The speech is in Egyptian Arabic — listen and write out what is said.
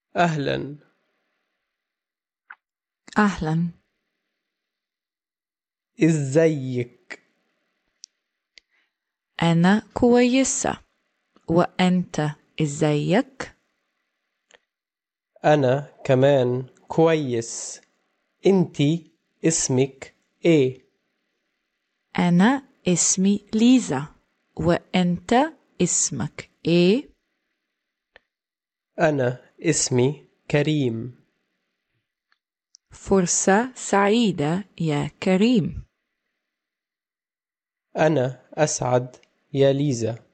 أهلا أهلا إزيك أنا كويسة وأنت إزيك؟ أنا كمان كويس إنتي اسمك إيه؟ أنا اسمي ليزا وأنت اسمك إيه؟ أنا اسمي كريم فرصة سعيدة يا كريم أنا أسعد يا ليزا